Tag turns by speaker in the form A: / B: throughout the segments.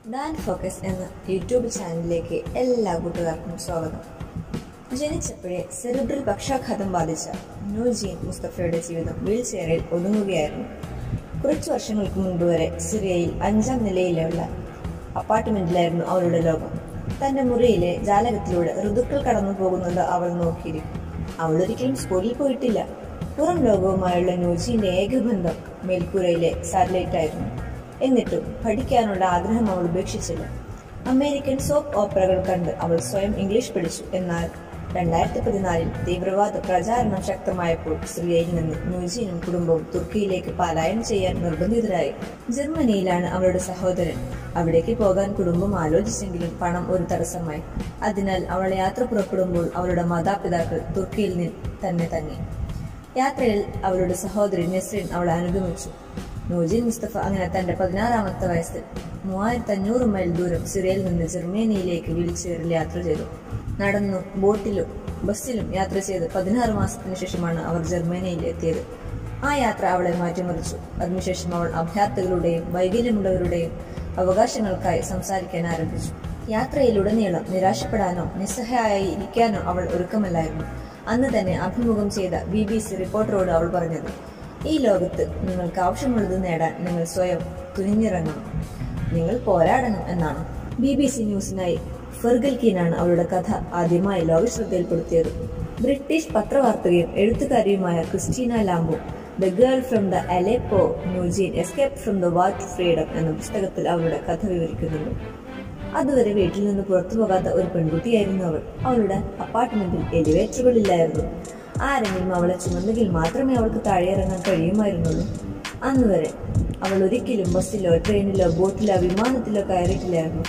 A: Dan focus എന്ന YouTube ചാനലിലേക്ക് എല്ലാ കൂട്ടുകാർക്കും സ്വാഗതം ജനിച്ചപ്പോഴേ സെറിബ്രൽ പക്ഷാഘാതം ബാധിച്ച നൂജീൻ മുസ്തഫയുടെ ജീവിതം വീൽ ചെയറിൽ ഒതുങ്ങുകയായിരുന്നു കുറച്ചു വർഷങ്ങൾക്ക് മുൻപ് വരെ സിറിയയിൽ അഞ്ചാം നിലയിലുള്ള അപ്പാർട്ട്മെന്റിലായിരുന്നു അവളുടെ ലോകം തന്റെ മുറിയിലെ ജാലകത്തിലൂടെ ഋതുക്കൾ കടന്നു പോകുന്നത് അവൾ നോക്കിയിരിക്കും അവൾ ഒരിക്കലും സ്കൂളിൽ പോയിട്ടില്ല പുറം ലോകവുമായുള്ള നൂജീന്റെ ഏകബന്ധം മേൽക്കൂരയിലെ സാറ്റലൈറ്റ് ആയിരുന്നു എന്നിട്ടും പഠിക്കാനുള്ള ആഗ്രഹം അവൾ ഉപേക്ഷിച്ചില്ല അമേരിക്കൻ സോപ്പ് ഓപ്പറകൾ കണ്ട് അവൾ സ്വയം ഇംഗ്ലീഷ് പഠിച്ചു എന്നാൽ രണ്ടായിരത്തി പതിനാലിൽ തീവ്രവാദ പ്രചാരണം ശക്തമായപ്പോൾ സിറിയയിൽ നിന്ന് ന്യൂജീനും കുടുംബവും തുർക്കിയിലേക്ക് പലായനം ചെയ്യാൻ നിർബന്ധിതരായി ജർമ്മനിയിലാണ് അവളുടെ സഹോദരൻ അവിടേക്ക് പോകാൻ കുടുംബം ആലോചിച്ചെങ്കിലും പണം ഒരു തടസ്സമായി അതിനാൽ അവൾ യാത്ര പുറപ്പെടുമ്പോൾ അവളുടെ മാതാപിതാക്കൾ തുർക്കിയിൽ നിന്ന് തന്നെ തങ്ങി യാത്രയിൽ അവളുടെ സഹോദരി നസ്രീൻ അവളെ അനുഗമിച്ചു നൂജിൻ മുസ്തഫ അങ്ങനെ തന്റെ പതിനാറാമത്തെ വയസ്സിൽ മൂവായിരത്തി അഞ്ഞൂറ് മൈൽ ദൂരം സിറിയയിൽ നിന്ന് ജർമ്മനിയിലേക്ക് വീൽ ചെയറിൽ യാത്ര ചെയ്തു നടന്നും ബോട്ടിലും ബസ്സിലും യാത്ര ചെയ്ത് പതിനാറ് മാസത്തിന് ശേഷമാണ് അവർ ജർമ്മനിയിൽ എത്തിയത് ആ യാത്ര അവളെ മാറ്റിമറിച്ചു അതിനുശേഷം അവൾ അഭയാർത്ഥികളുടെയും വൈകല്യമുള്ളവരുടെയും അവകാശങ്ങൾക്കായി സംസാരിക്കാൻ ആരംഭിച്ചു യാത്രയിലുടനീളം നിരാശപ്പെടാനോ നിസ്സഹായി ഇരിക്കാനോ അവൾ ഒരുക്കമല്ലായിരുന്നു അന്ന് തന്നെ അഭിമുഖം ചെയ്ത ബി ബി സി റിപ്പോർട്ടറോട് അവൾ പറഞ്ഞത് ഈ ലോകത്ത് നിങ്ങൾക്ക് ആവശ്യമുള്ളത് നേടാൻ നിങ്ങൾ സ്വയം തുനിഞ്ഞിറങ്ങണം നിങ്ങൾ പോരാടണം എന്നാണ് ബി ബി സി ന്യൂസിനായി ഫെർഗൽ കീനാണ് അവളുടെ കഥ ആദ്യമായി ലോകശ്രദ്ധയിൽപ്പെടുത്തിയത് ബ്രിട്ടീഷ് പത്രവാർത്തകയും എഴുത്തുകാരിയുമായ ക്രിസ്റ്റീന ലാംബോ the girl from the Aleppo Nujeen escape from the war to freedom എന്ന പുസ്തകത്തിൽ അവളുടെ കഥ വിവരിക്കുന്നുണ്ട് അതുവരെ വീട്ടിൽ നിന്ന് പുറത്തു പോകാത്ത ഒരു പെൺകുട്ടിയായിരുന്നു അവൾ അവളുടെ അപ്പാർട്ട്മെന്റിൽ എലിവേറ്ററുകളില്ലായിരുന്നു ആരെങ്കിലും അവളെ ചുമന്നെങ്കിൽ മാത്രമേ അവൾക്ക് താഴെ ഇറങ്ങാൻ കഴിയുമായിരുന്നുള്ളൂ അന്ന് വരെ അവൾ ഒരിക്കലും ബസ്സിലോ ട്രെയിനിലോ ബോട്ടിലോ വിമാനത്തിലോ കയറിയിട്ടില്ലായിരുന്നു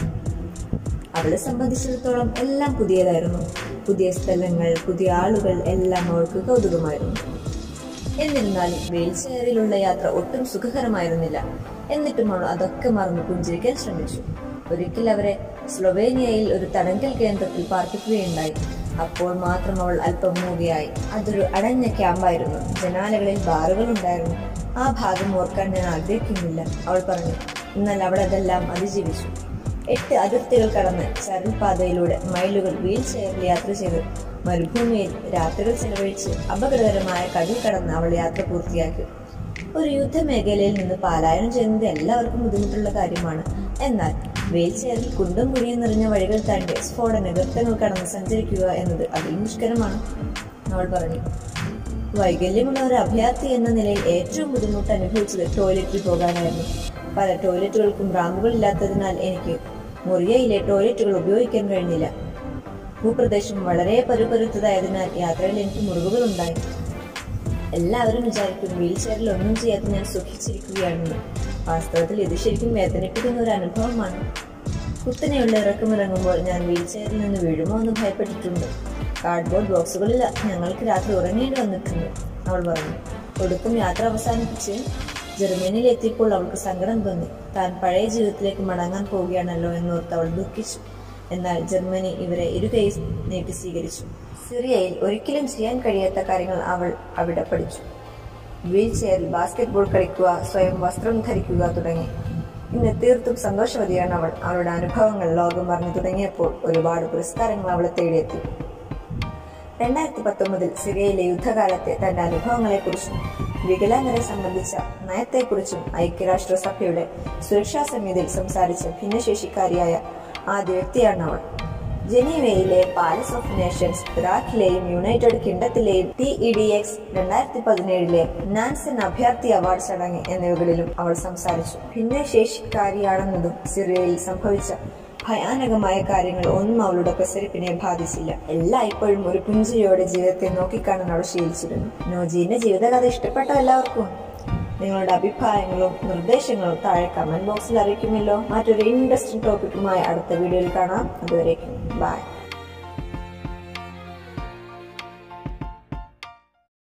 A: അവളെ സംബന്ധിച്ചിടത്തോളം എല്ലാം പുതിയതായിരുന്നു പുതിയ സ്ഥലങ്ങൾ പുതിയ ആളുകൾ എല്ലാം അവൾക്ക് കൗതുകമായിരുന്നു എന്നിരുന്നാലും വീൽ ചെയറിലുള്ള യാത്ര ഒട്ടും സുഖകരമായിരുന്നില്ല എന്നിട്ടും അവൾ അതൊക്കെ മറന്ന് പുഞ്ചിരിക്കാൻ ശ്രമിച്ചു ഒരിക്കൽ അവരെ സ്ലൊവേനിയയിൽ ഒരു തടങ്കൽ കേന്ദ്രത്തിൽ പാർപ്പിക്കുകയുണ്ടായി അപ്പോൾ മാത്രം അവൾ അല്പം മൂകയായി അതൊരു അടഞ്ഞ ക്യാമ്പായിരുന്നു ജനാലകളിൽ ബാറുകൾ ഉണ്ടായിരുന്നു ആ ഭാഗം ഓർക്കാൻ ഞാൻ ആഗ്രഹിക്കുന്നില്ല അവൾ പറഞ്ഞു എന്നാൽ അവൾ അതെല്ലാം അതിജീവിച്ചു എട്ട് അതിർത്തികൾ കടന്ന് ചരൽപാതയിലൂടെ മൈലുകൾ വീൽ ചെയറിൽ യാത്ര ചെയ്ത് മരുഭൂമിയിൽ രാത്രികൾ ചെലവഴിച്ച് അപകടകരമായ കടൽ കടന്ന് അവൾ യാത്ര പൂർത്തിയാക്കി ഒരു യുദ്ധമേഖലയിൽ നിന്ന് പലായനം ചെയ്യുന്നത് എല്ലാവർക്കും ബുദ്ധിമുട്ടുള്ള കാര്യമാണ് എന്നാൽ വീൽ ചെയറിൽ കുണ്ടും കുഴിയും നിറഞ്ഞ വഴികൾ താണ്ടി സ്ഫോടന ഗർത്തങ്ങൾ കടന്ന് സഞ്ചരിക്കുക എന്നത് അതിൽ നിഷ്കരമാണ് അവൾ പറഞ്ഞു വൈകല്യമുള്ള ഒരു അഭയാർത്ഥി എന്ന നിലയിൽ ഏറ്റവും ബുദ്ധിമുട്ട് അനുഭവിച്ചത് ടോയ്ലറ്റിൽ പോകാനായിരുന്നു പല ടോയ്ലറ്റുകൾക്കും റാമ്പുകൾ ഇല്ലാത്തതിനാൽ എനിക്ക് മുറിയയിലെ ടോയ്ലറ്റുകൾ ഉപയോഗിക്കാൻ കഴിഞ്ഞില്ല ഭൂപ്രദേശം വളരെ പരുപരുത്തതായതിനാൽ യാത്രയിൽ എനിക്ക് മുറിവുകൾ ഉണ്ടായി എല്ലാവരും വിചാരിക്കും വീൽ ചെയറിൽ ഒന്നും ചെയ്യാതെ ഞാൻ സുഖിച്ചിരിക്കുകയാണെന്ന് വാസ്തവത്തിൽ ഇത് ശരിക്കും വേദനിപ്പിക്കുന്ന ഒരു അനുഭവമാണ് കുത്തനെയുള്ള ഇറക്കമിറങ്ങുമ്പോൾ ഞാൻ വീൽ ചെയറിൽ നിന്ന് വീഴുമോ എന്ന് ഭയപ്പെട്ടിട്ടുണ്ട് കാർഡ്ബോർഡ് ബോക്സുകളിൽ ഞങ്ങൾക്ക് രാത്രി ഉറങ്ങേണ്ടി വന്നിട്ടുണ്ട് അവൾ പറഞ്ഞു ഒടുക്കം യാത്ര അവസാനിപ്പിച്ച് ജർമ്മനിയിൽ എത്തിയപ്പോൾ അവൾക്ക് സങ്കടം തോന്നി താൻ പഴയ ജീവിതത്തിലേക്ക് മടങ്ങാൻ പോവുകയാണല്ലോ എന്നോർത്ത് അവൾ ദുഃഖിച്ചു എന്നാൽ ജർമ്മനി ഇവരെ ഇരുകൈ നീട്ടി സ്വീകരിച്ചു സിറിയയിൽ ഒരിക്കലും ചെയ്യാൻ കഴിയാത്ത കാര്യങ്ങൾ അവൾ അവിടെ പഠിച്ചു വീൽ ചെയറിൽ ബാസ്കറ്റ്ബോൾ കളിക്കുക സ്വയം വസ്ത്രം ധരിക്കുക തുടങ്ങി ഇന്ന് തീർത്തും സന്തോഷവതിയാണ് അവൾ അവളുടെ അനുഭവങ്ങൾ ലോകം പറഞ്ഞു തുടങ്ങിയപ്പോൾ ഒരുപാട് പുരസ്കാരങ്ങൾ അവളെ തേടിയെത്തി രണ്ടായിരത്തി പത്തൊമ്പതിൽ സിറിയയിലെ യുദ്ധകാലത്തെ തന്റെ അനുഭവങ്ങളെക്കുറിച്ചും വികലാംഗരെ സംബന്ധിച്ച നയത്തെക്കുറിച്ചും ഐക്യരാഷ്ട്രസഭയുടെ സുരക്ഷാ സമിതിയിൽ സംസാരിച്ച ഭിന്നശേഷിക്കാരിയായ ആദ്യ വ്യക്തിയാണ് അവൾ ജനീവയിലെ പാലസ് ഓഫ് നേഷൻസ് ഇറാഖിലെയും യുണൈറ്റഡ് കിണ്ടത്തിലെയും ടി ഇ ഡി എക്സ് രണ്ടായിരത്തി പതിനേഴിലെ നാൻസൺ അഭയാർത്ഥി അവാർഡ് ചടങ്ങ് എന്നിവകളിലും അവൾ സംസാരിച്ചു ഭിന്നശേഷിക്കാരിയാണെന്നതും സിറിയയിൽ സംഭവിച്ച ഭയാനകമായ കാര്യങ്ങൾ ഒന്നും അവളുടെ പ്രസരിപ്പിനെ ബാധിച്ചില്ല എല്ലായ്പ്പോഴും ഒരു പുഞ്ചിരിയോടെ ജീവിതത്തെ നോക്കിക്കാണാൻ അവൾ ശീലിച്ചിരുന്നു നോജീന്റെ ജീവിതകഥ ഇഷ്ടപ്പെട്ട എല്ലാവർക്കും നിങ്ങളുടെ അഭിപ്രായങ്ങളും നിർദ്ദേശങ്ങളും താഴെ കമന്റ് ബോക്സിൽ അറിയിക്കുമല്ലോ മറ്റൊരു ഇൻട്രസ്റ്റിംഗ് ടോപ്പിക്കുമായി അടുത്ത വീഡിയോയിൽ കാണാം അതുവരേക്കും ബൈ